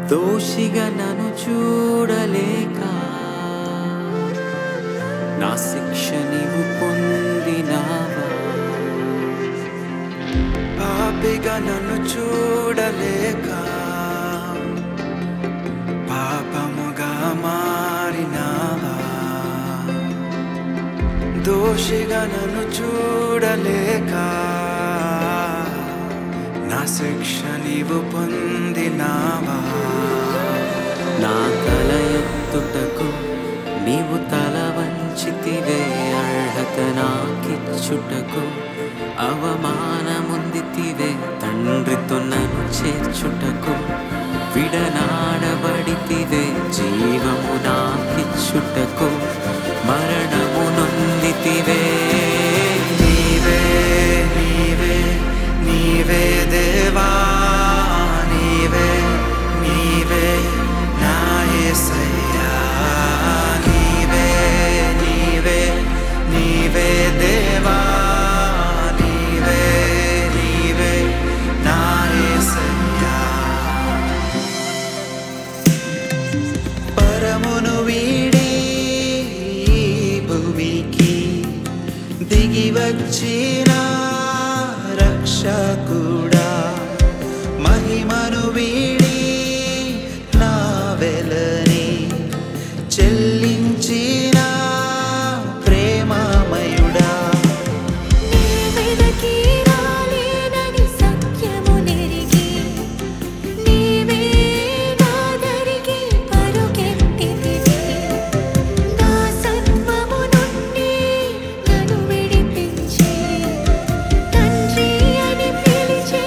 దోషిగా నన్ను చూడలేక నా శిక్ష నీవు పొందినావా పాపిగా నన్ను చూడలేక పాపముగా మారినావా దోషిగా నన్ను చూడలేక నా శిక్ష నీవు పొందినావా నా తల ఎత్తుటకు నీవు తల వంచితివే అర్హత నాకిచ్చుటకు అవమానముందితివే తండ్రితో నన్ను చేర్చుటకు విడనాడబడితివే జీవము నాకిచ్చుటకు మరణము నొందితివే నీవే నీవే నీవే దేవా నీవే నీవే నా యేసయ్యా నీవే నీవే నీవే దేవా నీవే నీవే నా యేసయ్యా పరమును వీడి ఈ భూమికి దిగి వచ్చిన రక్షకుడా మహిమను వీడి నా వెలని చెల్లించిన ప్రేమమయుడా నీవెదకి రాలేనని సత్యము నెరిగి నీవే నాదరికి పరుగెత్తితివి నా సత్వము నుండి నన్ను విడిపించి తండ్రి అని పిలిచే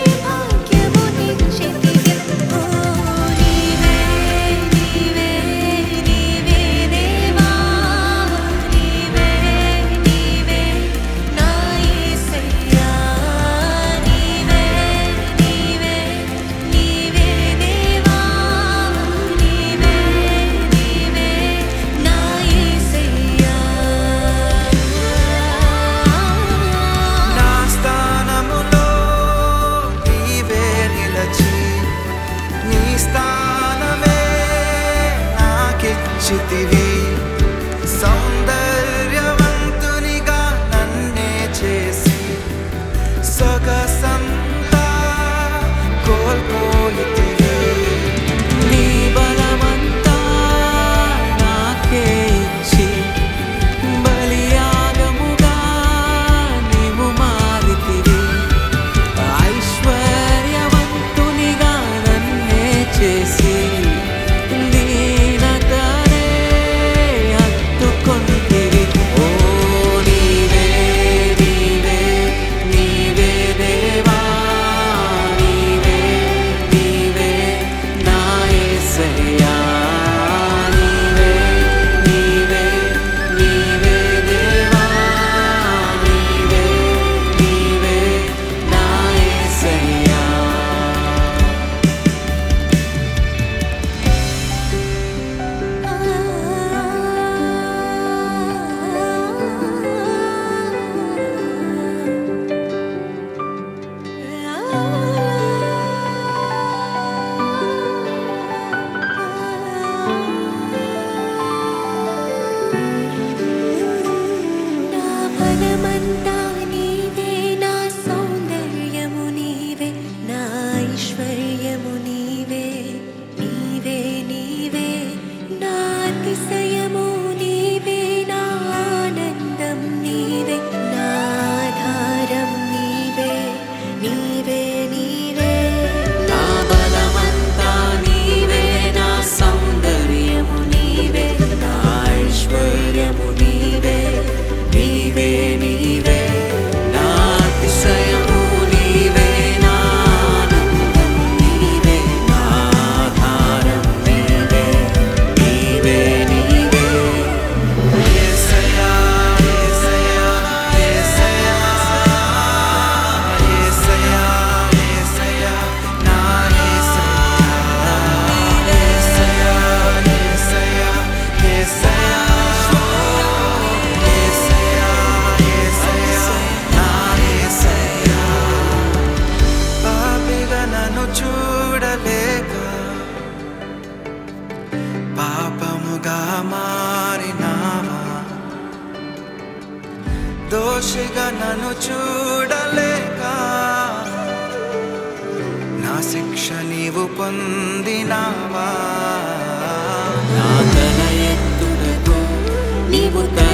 దోషిగా నన్ను చూడలేక నా శిక్ష నీవు పొందినావా నా తల ఎత్తుటకు నీవు తల